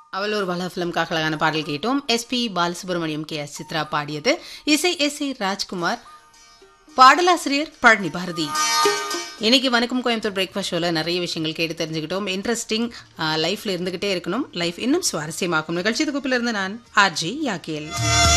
அவள் ஒரு வள ஃபிலிம்காக அழகான பாடல் கேட்டோம் SP Balasubrahmanyam K S Chithra பாடியது இசை எஸ் ஏ ராஜ்குமார் பாடலாசிரியர் பழனி பாரதி இன்னைக்கு வணக்கம் கோயம்புத்தூர் பிரேக்ஃபாஸ்ட் ஷோவில் நிறைய விஷயங்கள் கேட்டு தெரிஞ்சுக்கிட்டோம் இன்ட்ரெஸ்டிங் லைஃப்ல இருந்துகிட்டே இருக்கணும் லைஃப் இன்னும் சுவாரஸ்யமாக்கும் நிகழ்ச்சி தொகுப்பிலிருந்து நான் ஆர்ஜி யாக்கேல்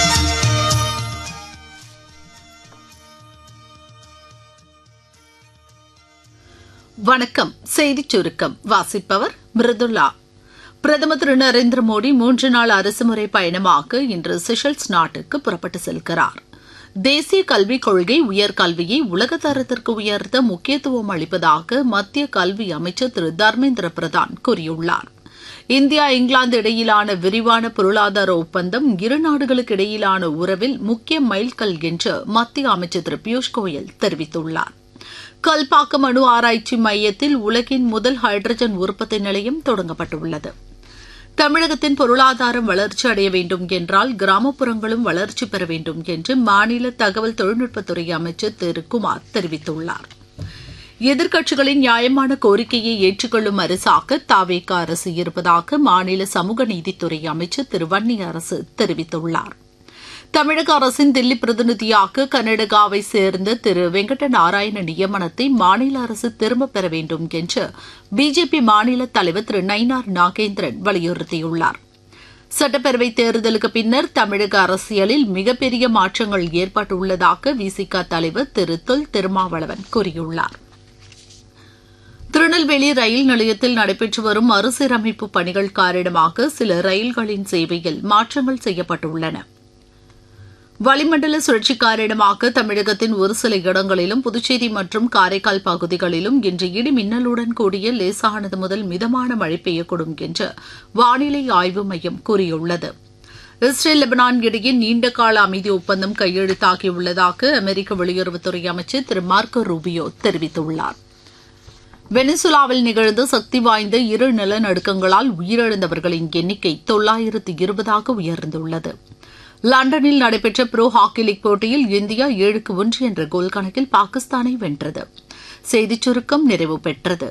வணக்கம் செய்திச் சுருக்கம் வாசிப்பவர் மிருதுல்லா பிரதமர் திரு நரேந்திர மோடி மூன்று நாள் அரசுமுறை பயணமாக இன்று செஷல்ஸ் நாட்டுக்கு புறப்பட்டு செல்கிறார் தேசிய கல்விக் கொள்கை உயர்கல்வியை உலக தரத்திற்கு உயர்த்த முக்கியத்துவம் அளிப்பதாக மத்திய கல்வி அமைச்சர் திரு தர்மேந்திர பிரதான் கூறியுள்ளார் இந்தியா இங்கிலாந்து இடையிலான விரிவான பொருளாதார ஒப்பந்தம் இரு நாடுகளுக்கு இடையிலான உறவில் முக்கிய மைல்கல் என்று மத்திய அமைச்சர் திரு பியூஷ் கோயல் தெரிவித்துள்ளார் கல்பாக்கம் அணு ஆராய்ச்சி மையத்தில் உலகின் முதல் ஹைட்ரஜன் உற்பத்தி நிலையம் தொடங்கப்பட்டுள்ளது தமிழகத்தின் பொருளாதாரம் வளர்ச்சி அடைய வேண்டும் என்றால் கிராமப்புறங்களும் வளர்ச்சி பெற வேண்டும் என்று மாநில தகவல் தொழில்நுட்பத்துறை அமைச்சர் திரு குமார் தெரிவித்துள்ளார் எதிர்க்கட்சிகளின் நியாயமான கோரிக்கையை ஏற்றுக்கொள்ளும் அரசாக தாவேக அரசு இருப்பதாக மாநில சமூக நீதித்துறை அமைச்சர் திரு வன்னி அரசு தெரிவித்துள்ளாா் தமிழக அரசின் தில்லி பிரதிநிதியாக கர்நாடகாவை சேர்ந்த திரு வெங்கட நாராயண நியமனத்தை மாநில அரசு திரும்பப் பெற வேண்டும் என்று பிஜேபி மாநில தலைவர் திரு நயினார் நாகேந்திரன் வலியுறுத்தியுள்ளார் சட்டப்பேரவைத் தேர்தலுக்கு பின்னர் தமிழக அரசியலில் மிகப்பெரிய மாற்றங்கள் ஏற்பட்டுள்ளதாக விசிக தலைவர் திரு தொல் திருமாவளவன் கூறியுள்ளார் திருநெல்வேலி ரயில் நிலையத்தில் நடைபெற்று வரும் மறுசீரமைப்பு பணிகள் காரணமாக சில ரயில்களின் சேவையில் மாற்றங்கள் செய்யப்பட்டுள்ளன வளிமண்டல சுழற்சி காரணமாக தமிழகத்தின் ஒரு சில இடங்களிலும் புதுச்சேரி மற்றும் காரைக்கால் பகுதிகளிலும் இன்று இடி மின்னலுடன் கூடிய லேசானது முதல் மிதமான மழை பெய்யக்கூடும் என்று வானிலை ஆய்வு மையம் கூறியுள்ளது இஸ்ரேல் லெபனான் இடையே நீண்டகால அமைதி ஒப்பந்தம் கையெழுத்தாகியுள்ளதாக அமெரிக்க வெளியுறவுத்துறை அமைச்சர் திரு மார்க்கோ ரூபியோ தெரிவித்துள்ளார் வெனிசுலாவில் நிகழ்ந்த சக்தி வாய்ந்த இரு நிலநடுக்கங்களால் உயிரிழந்தவர்களின் எண்ணிக்கை தொள்ளாயிரத்து இருபதாக உயர்ந்துள்ளது லண்டனில் நடைபெற்ற ப்ரோ ஹாக்கி லீக் போட்டியில் இந்தியா ஏழுக்கு ஒன்று என்ற கோல் கணக்கில் பாகிஸ்தானை வென்றது செய்திச் சுருக்கம் நிறைவு பெற்றது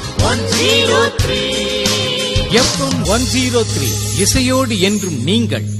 எஃப்எம் ஒன் ஜீரோ த்ரீ இசையோடு என்றும் நீங்கள்